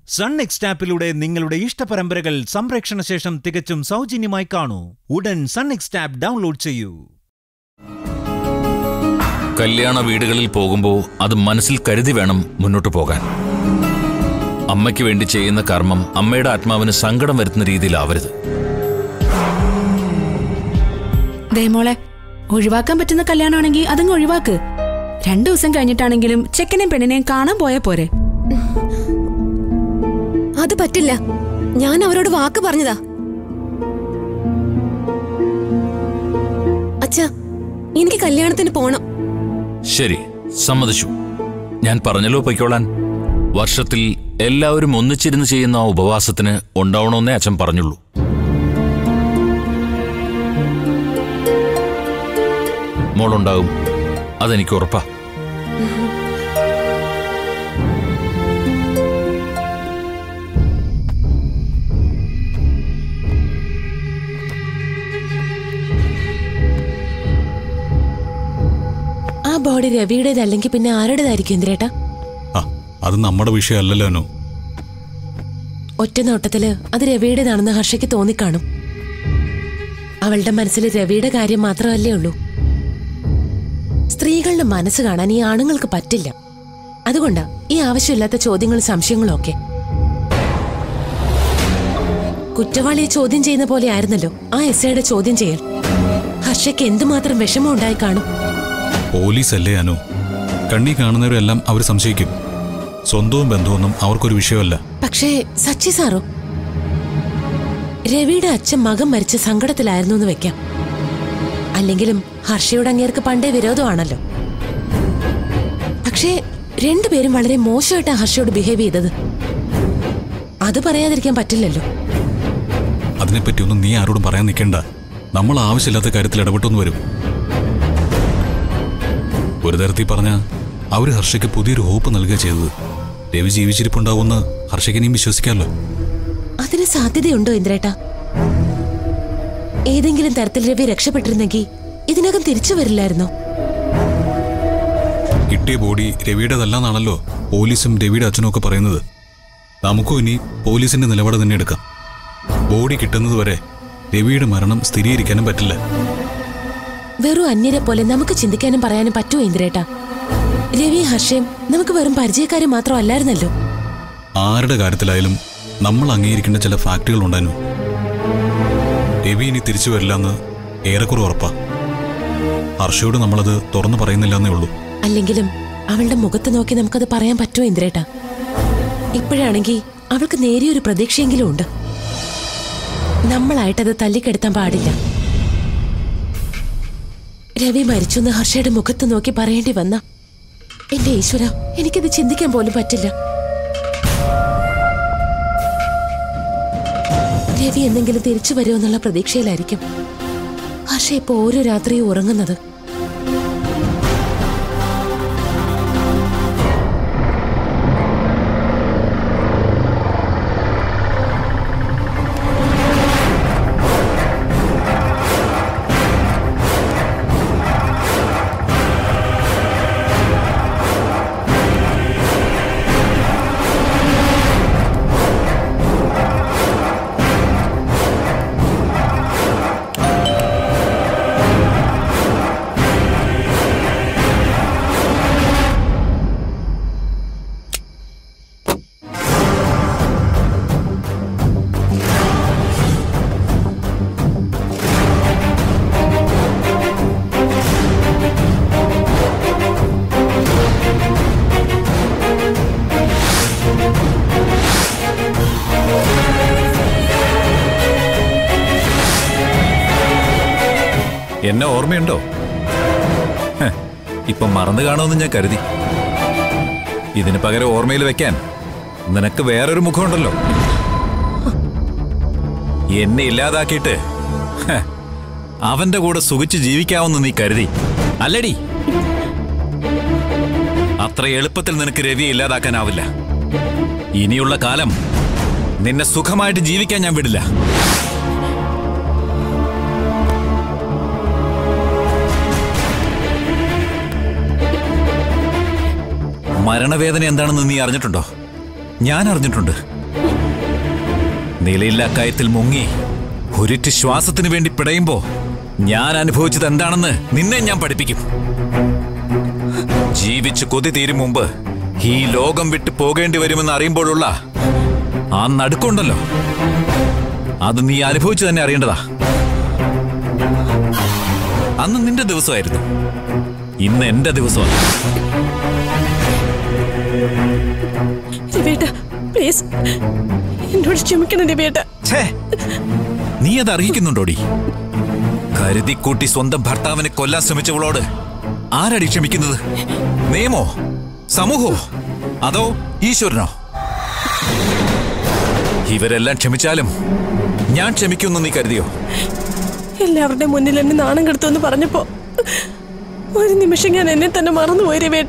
Sun next ആപ്പിലൂടെ നിങ്ങളുടെ ഇഷ്ടപരമ്പരകൾ സംപ്രേക്ഷണ ശേഷം തികച്ചും സൗജന്യമായി കാണൂ ഉടൻ സൺ നെക്സ്റ്റ് ആപ്പ് ഡൗൺലോഡ് ചെയ്യൂ കല്യാണ വീടുകളിൽ പോകുമ്പോൾ അത് മനസ്സിൽ കരുതി വേണം മുന്നോട്ട് പോകാൻ അമ്മയ്ക്ക് വേണ്ടി ചെയ്യുന്ന കർമ്മം അമ്മയുടെ ആത്മാവിന് സങ്കടം വരുത്തുന്ന രീതിയിലാവരുത് ദേ മോളെ ഒഴിവാക്കാൻ പറ്റുന്ന കല്യാണമാണെങ്കിൽ അതങ്ങ് ഒഴിവാക്ക് രണ്ടു ദിവസം കഴിഞ്ഞിട്ടാണെങ്കിലും ചെക്കനെയും പെണ്ണിനെയും കാണാൻ പോയാ പോരെ അത് പറ്റില്ല ഞാൻ അവരോട് വാക്ക് പറഞ്ഞതാ അച്ഛാ എനിക്ക് കല്യാണത്തിന് പോണം ശരി സമ്മതിച്ചു ഞാൻ പറഞ്ഞല്ലോ പൊയ്ക്കോളാൻ വർഷത്തിൽ എല്ലാവരും ഒന്നിച്ചിരുന്ന് ചെയ്യുന്ന ആ ഉപവാസത്തിന് ഉണ്ടാവണമെന്നേ അച്ഛൻ പറഞ്ഞുള്ളൂ മോളുണ്ടാകും അതെനിക്ക് ഉറപ്പാ ആ ബോഡി രവിയുടേതല്ലെങ്കിൽ പിന്നെ ആരുടേതായിരിക്കും ഇന്ദിരേട്ടാ ആ അത് നമ്മുടെ വിഷയമല്ലല്ലോ അനു ഒറ്റ നോട്ടത്തില് അത് രവിയുടേതാണെന്ന് ഹർഷയ്ക്ക് തോന്നിക്കാണും അവളുടെ മനസ്സിൽ രവിയുടെ കാര്യം മാത്രമല്ലേ ഉള്ളൂ സ്ത്രീകളുടെ മനസ്സ് കാണാൻ ഈ ആണുങ്ങൾക്ക് പറ്റില്ല അതുകൊണ്ടാ ഈ ആവശ്യമില്ലാത്ത ചോദ്യങ്ങളും സംശയങ്ങളും ഒക്കെ കുറ്റവാളിയെ ചോദ്യം ചെയ്യുന്ന പോലെ ആയിരുന്നല്ലോ ആ എസ് ഐയുടെ ചോദ്യം ചെയ്യൽ ഹർഷയ്ക്ക് എന്തുമാത്രം വിഷമം ഉണ്ടായി കാണും പോലീസല്ലേ അനു കണ്ണി കാണുന്നവരെല്ലാം അവർ സംശയിക്കും സ്വന്തവും ബന്ധമൊന്നും അവർക്കൊരു വിഷയമല്ല പക്ഷേ സച്ചി സാറോ രവിയുടെ അച്ഛൻ മകൻ മരിച്ച സങ്കടത്തിലായിരുന്നു എന്ന് വെക്കാം അല്ലെങ്കിലും ഹർഷയുടെ അങ്ങേർക്ക് പണ്ടേ വിരോധമാണല്ലോ പക്ഷേ രണ്ടുപേരും വളരെ മോശമായിട്ടാ ഹർഷയോട് ബിഹേവ് ചെയ്തത് അത് പറയാതിരിക്കാൻ പറ്റില്ലല്ലോ അതിനെപ്പറ്റിയൊന്നും നീ ആരോടും പറയാൻ നിൽക്കണ്ട നമ്മൾ ആവശ്യമില്ലാത്ത കാര്യത്തിൽ ഇടപെട്ടൊന്നു വരും ഒരു തരത്തിൽ പറഞ്ഞ അവർ ഹർഷയ്ക്ക് പുതിയൊരു ഹോപ്പ് നൽകുക ചെയ്തത് രവി ജീവിച്ചിരിപ്പുണ്ടാവുമെന്ന് ഹർഷയ്ക്ക് ഇനിയും വിശ്വസിക്കാമല്ലോ അതിന് സാധ്യതയുണ്ടോ ഇന്ദ്രേട്ടാ ഏതെങ്കിലും തരത്തിൽ രവി രക്ഷപ്പെട്ടിരുന്നെങ്കിൽ ഇതിനകം തിരിച്ചു വരില്ലായിരുന്നോ കിട്ടിയ ബോഡി രവിയുടേതല്ലെന്നാണല്ലോ പോലീസും രവിയുടെ അച്ഛനും ഒക്കെ പറയുന്നത് നമുക്കും ഇനി പോലീസിന്റെ നിലപാട് തന്നെ എടുക്കാം ബോഡി കിട്ടുന്നതുവരെ രവിയുടെ മരണം സ്ഥിരീകരിക്കാനും പറ്റില്ല വെറും അന്യരെ പോലെ നമുക്ക് ചിന്തിക്കാനും പറയാനും പറ്റുമോ ഇന്ദ്രേട്ടാ രവി ഹർഷയും നമുക്ക് വെറും പരിചയക്കാരും മാത്രമല്ലായിരുന്നല്ലോ ആരുടെ കാര്യത്തിലായാലും നമ്മൾ അംഗീകരിക്കേണ്ട ചില ഫാക്ടുകൾ ഉണ്ടായിരുന്നു രവി ഇനി തിരിച്ചു വരില്ലെന്ന് ഏറെക്കുറെ ഉറപ്പാ ഹർഷയോട് നമ്മളത് തുറന്നു പറയുന്നില്ലെന്നേ ഉള്ളൂ അല്ലെങ്കിലും അവളുടെ മുഖത്ത് നോക്കി നമുക്കത് പറയാൻ പറ്റുമോ ഇന്ദ്രേട്ടാ ഇപ്പോഴാണെങ്കിൽ അവൾക്ക് നേരിയൊരു പ്രതീക്ഷയെങ്കിലും ഉണ്ട് നമ്മളായിട്ടത് തല്ലിക്കെടുത്താൻ പാടില്ല രവി മരിച്ചു എന്ന് ഹർഷയുടെ മുഖത്ത് നോക്കി പറയേണ്ടി വന്ന എന്റെ ഈശ്വര എനിക്കത് ചിന്തിക്കാൻ പോലും പറ്റില്ല രവി എന്തെങ്കിലും തിരിച്ചു വരുമെന്നുള്ള പ്രതീക്ഷയിലായിരിക്കും ഹർഷ ഇപ്പൊ ഓരോ രാത്രിയും ഉറങ്ങുന്നത് എന്നെ ഓർമ്മയുണ്ടോ ഹ്, ഇപ്പൊ മറന്നു കാണുമെന്ന് ഞാൻ കരുതി ഇതിന് പകരം ഓർമ്മയിൽ വെക്കാൻ നിനക്ക് വേറൊരു മുഖമുണ്ടല്ലോ എന്നെ ഇല്ലാതാക്കിയിട്ട് ഹ്, അവന്റെ കൂടെ സുഖിച്ച് ജീവിക്കാമെന്ന് നീ കരുതി അല്ലടി അത്ര എളുപ്പത്തിൽ നിനക്ക് രവിയെ ഇല്ലാതാക്കാനാവില്ല ഇനിയുള്ള കാലം നിന്നെ സുഖമായിട്ട് ജീവിക്കാൻ ഞാൻ വിടില്ല മരണവേദന എന്താണെന്ന് നീ അറിഞ്ഞിട്ടുണ്ടോ ഞാൻ അറിഞ്ഞിട്ടുണ്ട് നിലയില്ലാ കയത്തിൽ മുങ്ങി ഒരിറ്റ് ശ്വാസത്തിന് വേണ്ടി പിടയുമ്പോ ഞാൻ അനുഭവിച്ചത് എന്താണെന്ന് നിന്നെ ഞാൻ പഠിപ്പിക്കും ജീവിച്ച് കൊതി തീരും മുമ്പ് ഈ ലോകം വിട്ട് പോകേണ്ടി വരുമെന്ന് അറിയുമ്പോഴുള്ള ആ നടുക്കുണ്ടല്ലോ അത് നീ അനുഭവിച്ചു തന്നെ അറിയേണ്ടതാ അന്ന് നിന്റെ ദിവസമായിരുന്നു ഇന്ന് എന്റെ ദിവസമാണ് രവിയേട്ട പ്ലീസ് എന്നോട് ക്ഷമിക്കണം രവിയേട്ട ഛേ, നീ അത് അറിയിക്കുന്നുണ്ടോടി കരുതിക്കൂട്ടി സ്വന്തം ഭർത്താവിനെ കൊല്ലാൻ ശ്രമിച്ചവളോട് ആരടി ക്ഷമിക്കുന്നത് നിയമോ സമൂഹമോ അതോ ഈശ്വരനോ ഇവരെല്ലാം ക്ഷമിച്ചാലും ഞാൻ ക്ഷമിക്കുമെന്ന് നീ കരുതിയോ എല്ലാവരുടെ മുന്നിൽ എന്നെ നാണം കെടുത്തുമെന്ന് പറഞ്ഞപ്പോ ഒരു നിമിഷം ഞാൻ എന്നെ തന്നെ മറന്നുപോയി രവിയേട്ട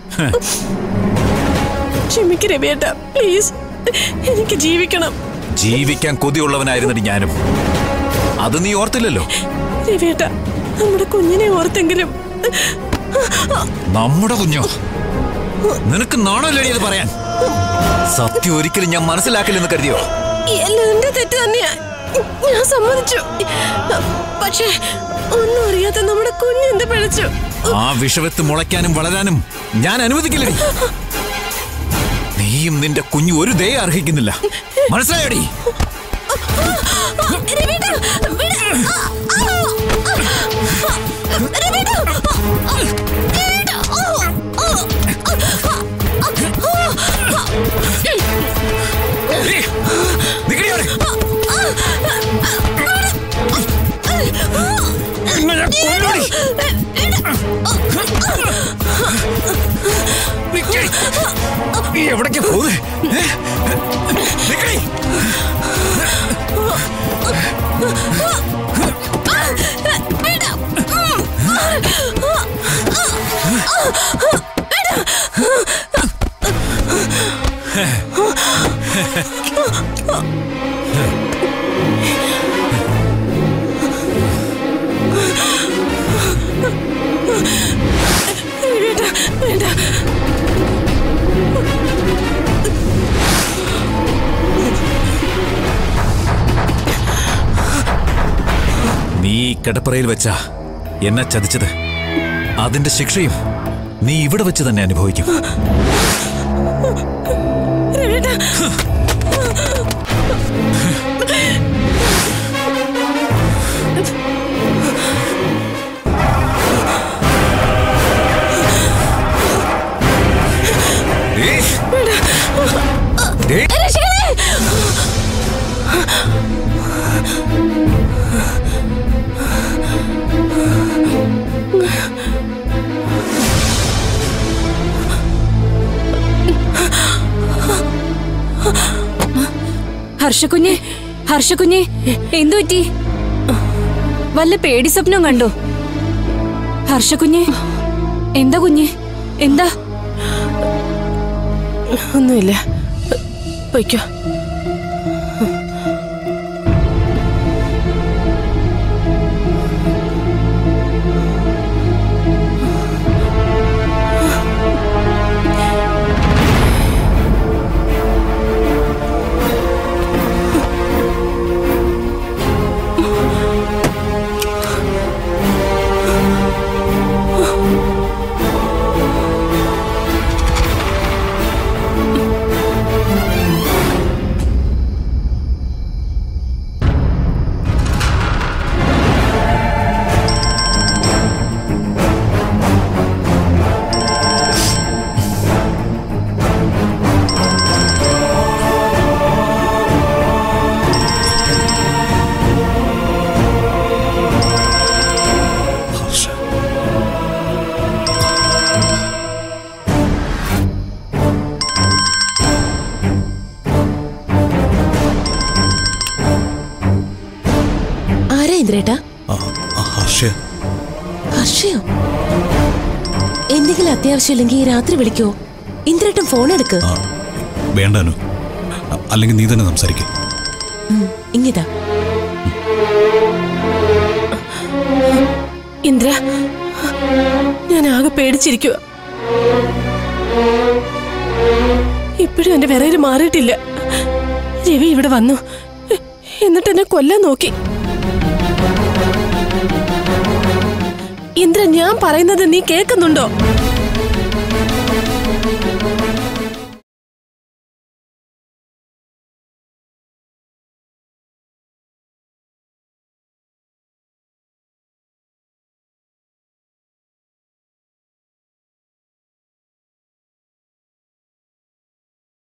ക്ഷമിക്ക് രവിയേട്ട പ്ലീസ് എനിക്ക് ജീവിക്കണം ജീവിക്കാൻ കൊതിയുള്ളവനായിരുന്നടി ഞാനും അത് നീ ഓർത്തില്ലല്ലോ രവിയേട്ട നമ്മുടെ കുഞ്ഞിനെ ഓർത്തെങ്കിലും നമ്മുടെ കുഞ്ഞോ നിനക്ക് നാണമല്ലേടി അത് പറയാൻ സത്യം ഒരിക്കലും ഞാൻ മനസ്സിലാക്കില്ലെന്ന് കരുതിയോ എല്ലാം എന്റെ തെറ്റ് തന്നെയാ ഞാൻ സമ്മതിച്ചു പക്ഷേ ഒന്നും അറിയാത്ത നമ്മുടെ കുഞ്ഞ് എന്ത് പിഴച്ചു ആ വിഷവത്ത് മുളയ്ക്കാനും വളരാനും ഞാൻ അനുവദിക്കില്ലടി നീയും നിന്റെ കുഞ്ഞു ഒരു ദയ അർഹിക്കുന്നില്ല മനസ്സിലായോടി രവിയേട്ടാ, വിട്. ആ, ആ, ആ. രവിയേട്ടാ, ആ, രവിയേട്ടാ, ആ, ആ, ഏയ്, നിക്കടി അവിടെ. നിന്നെ ഞാൻ കൊല്ലുമെടി. നിക്കടി. നീ എവിടേക്കാ പോകുന്നത് നിക്കടി രവിയേട്ടാ, വേണ്ട നീ ഈ കിടപ്പറയിൽ വെച്ച എന്നെ ചതിച്ചത് അതിന്റെ ശിക്ഷയും നീ ഇവിടെ വെച്ച് തന്നെ അനുഭവിക്കും രവിയേട്ടാ, ഏയ്. ഏയ്. ഹർഷക്കുഞ്ഞെ ഹർഷക്കുഞ്ഞെ എന്തു പറ്റി വല്ല പേടി സ്വപ്നം കണ്ടോ ഹർഷക്കുഞ്ഞെ എന്താ കുഞ്ഞെ എന്താ ഒന്നുമില്ല പൊയ്ക്കോ ഹർഷ ആരാ ഇന്ദ്രേട്ടാ ആ, ആ, ഹർഷ ഹർഷയോ എന്തെങ്കിലും അത്യാവശ്യമില്ലെങ്കിൽ രാത്രി വിളിക്കോ ഇന്ദ്രേട്ടൻ ഫോൺ എടുക്ക് ആ, വേണ്ട അനു അ- അല്ലെങ്കിൽ നീ തന്നെ സംസാരിക്കും ഉം, ഇങ്ങിതാ ഇന്ദ്ര ഞാൻ ആകെ പേടിച്ചിരിക്കുക ഇപ്പോഴും എന്റെ വിറയിൽ മാറിയിട്ടില്ല രവി ഇവിടെ വന്നു എ- എന്നിട്ട് എന്നെ കൊല്ലാൻ നോക്കി ഇന്ദ്ര ഞാൻ പറയുന്നത് നീ കേൾക്കുന്നുണ്ടോ